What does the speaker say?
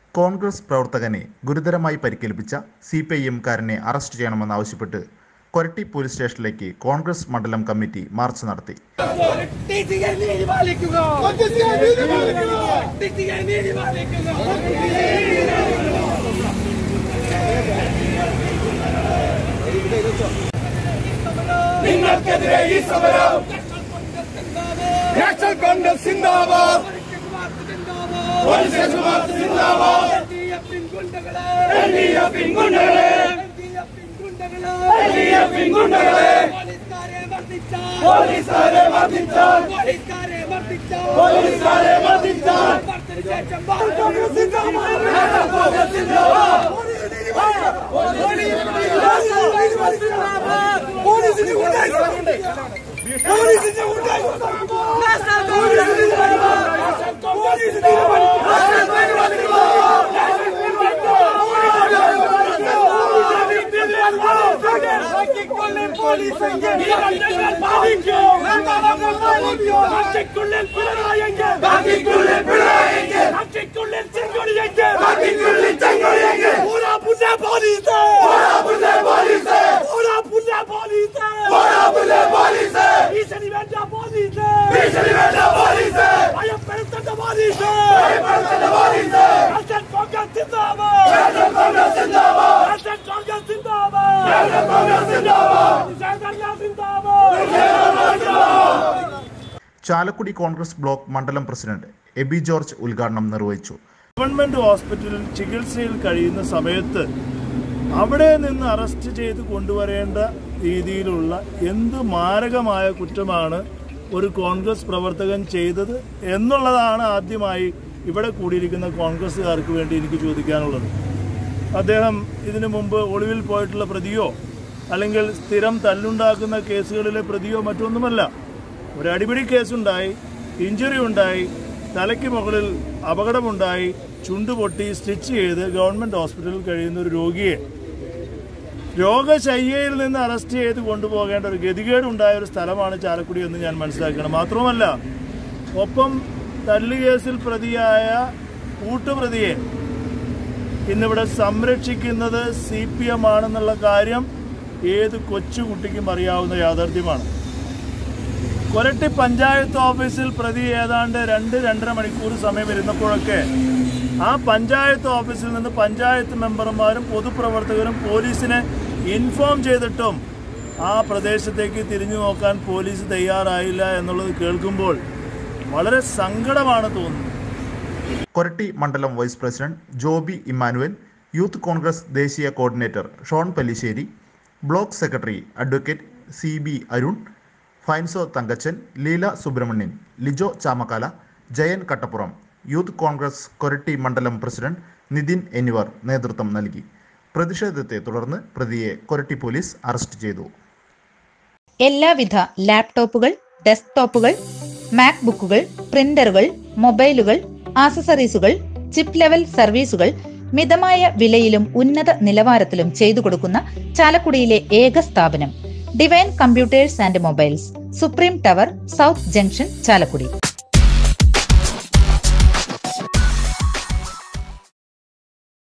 കോൺഗ്രസ് പ്രവർത്തകനെ ഗുരുതരമായി പരിക്കേൽപ്പിച്ച സി പി ഐ എംകാരനെ അറസ്റ്റ് ചെയ്യണമെന്നാവശ്യപ്പെട്ട് കൊരട്ടി പോലീസ് സ്റ്റേഷനിലേക്ക് കോൺഗ്രസ് മണ്ഡലം കമ്മിറ്റി മാർച്ച് നടത്തി ടീച്ചിയെ നീതി പാലിക്കുക ടീച്ചിയെ നീതി പാലിക്കുക നിങ്ങൾക്കെതിരെ ഈ സമരം നാഷണൽ കോൺഗ്രസ് സിന്ദാബാദ് പോലീസ് സിന്ദാബാദ് എൽഡിഎഫിൻ ഗുണ്ടകളെ എൽഡിഎഫിൻ ഗുണ്ടകളെ പോലീസുകാരെ മർദ്ദിച്ചാൽ പോലീസുകാരെ മർദ്ദിച്ചാൽ പോലീസുകാരെ മർദ്ദിച്ചാൽ കോൺഗ്രസ് സിന്ദാബാദ് കോൺഗ്രസ് സിന്ദാബാദ് പോലീസിന്റെ പോലീസിന്റെ ഭയപ്പെടുത്തേണ്ട പോലീസ് നാഷണൽ കോൺഗ്രസ് സിന്ദാബാദ് നാഷണൽ കോൺഗ്രസ് സിന്ദാബാദ് നാഷണൽ കോൺഗ്രസ് സിന്ദാബാദ് നാഷണൽ കോൺഗ്രസ് സിന്ദാബാദ് സിന്ദാബാദ് ചാലക്കുടി കോൺഗ്രസ് ബ്ലോക്ക് മണ്ഡലം പ്രസിഡന്റ് എബി ജോർജ് ഉദ്ഘാടനം നിർവഹിച്ചു ഗവൺമെന്റ് ഹോസ്പിറ്റലിൽ ചികിത്സയിൽ കഴിയുന്ന സമയത്ത് അവിടെ നിന്ന് അറസ്റ്റ് ചെയ്ത് കൊണ്ടുവരേണ്ട രീതിയിലുള്ള എന്ത് മാരകമായ കുറ്റമാണ് ഒരു കോൺഗ്രസ് പ്രവർത്തകൻ ചെയ്തത് എന്നുള്ളതാണ് ആദ്യമായി ഇവിടെ കൂടിയിരിക്കുന്ന കോൺഗ്രസ്സുകാർക്ക് വേണ്ടി എനിക്ക് ചോദിക്കാനുള്ളത് അദ്ദേഹം ഇതിനു മുമ്പ് ഒളിവിൽ പോയിട്ടുള്ള പ്രതിയോ അല്ലെങ്കിൽ സ്ഥിരം തല്ലുണ്ടാക്കുന്ന കേസുകളിലെ പ്രതിയോ മറ്റൊന്നുമല്ല ഒരു അടിപിടി കേസുണ്ടായി ഇഞ്ചുറി ഉണ്ടായി തലയ്ക്ക് മുകളിൽ അപകടമുണ്ടായി ചുണ്ടുപൊട്ടി സ്റ്റിച്ച് ചെയ്ത് ഗവൺമെന്റ് ഹോസ്പിറ്റലിൽ കഴിയുന്ന ഒരു രോഗിയെ രോഗശയ്യയിൽ നിന്ന് അറസ്റ്റ് ചെയ്ത് കൊണ്ടുപോകേണ്ട ഒരു ഗതികേടുണ്ടായ ഒരു സ്ഥലമാണ് ചാലക്കുടി എന്ന് ഞാൻ മനസ്സിലാക്കണം മാത്രമല്ല ഒപ്പം തല്ലുകേസിൽ പ്രതിയായ കൂട്ടുപ്രതിയെ ഇന്നിവിടെ സംരക്ഷിക്കുന്നത് സി പി എം ആണെന്നുള്ള കാര്യം ഏത് കൊച്ചുകുട്ടിക്കും അറിയാവുന്ന യാഥാർത്ഥ്യമാണ് കൊരട്ടി പഞ്ചായത്ത് ഓഫീസിൽ പ്രതി ഏതാണ്ട് രണ്ട് രണ്ടര മണിക്കൂർ സമയം ഇരുന്നപ്പോഴൊക്കെ ആ പഞ്ചായത്ത് ഓഫീസിൽ നിന്ന് പഞ്ചായത്ത് മെമ്പർമാരും പൊതുപ്രവർത്തകരും പോലീസിനെ ഇൻഫോം ചെയ്തിട്ടും ആ പ്രദേശത്തേക്ക് തിരിഞ്ഞു നോക്കാൻ പോലീസ് തയ്യാറായില്ല എന്നുള്ളത് കേൾക്കുമ്പോൾ വളരെ സങ്കടമാണ് തോന്നുന്നത് കൊരട്ടി മണ്ഡലം vice president Joby Immanuel youth Congress ദേശീയ coordinator Shone Pallissery block secretary advocate C B Arun ഫൈൻസോ തങ്കച്ചൻ ലീല സുബ്രഹ്മണ്യൻ ലിജോ ചാമക്കാല ജയൻ കട്ടപ്പുറം യൂത്ത് കോൺഗ്രസ് കൊരട്ടി മണ്ഡലം പ്രസിഡന്റ് നിതിൻ എന്നിവർ നേതൃത്വം നൽകി പ്രതിഷേധത്തെ തുടർന്ന് പ്രതിയെ കൊരട്ടി പോലീസ് അറസ്റ്റ് ചെയ്തു എല്ലാവിധ ലാപ്ടോപ്പുകൾ ഡെസ്ക്ടോപ്പുകൾ മാക്ബുക്കുകൾ പ്രിന്ററുകൾ മൊബൈലുകൾ ആക്സസറീസുകൾ ചിപ്പ് ലെവൽ സർവീസുകൾ മിതമായ വിലയിലും ഉന്നത നിലവാരത്തിലും ചെയ്തു കൊടുക്കുന്ന ചാലക്കുടിയിലെ ഏക സ്ഥാപനം divine computers and mobiles supreme tower south junction Chalakudy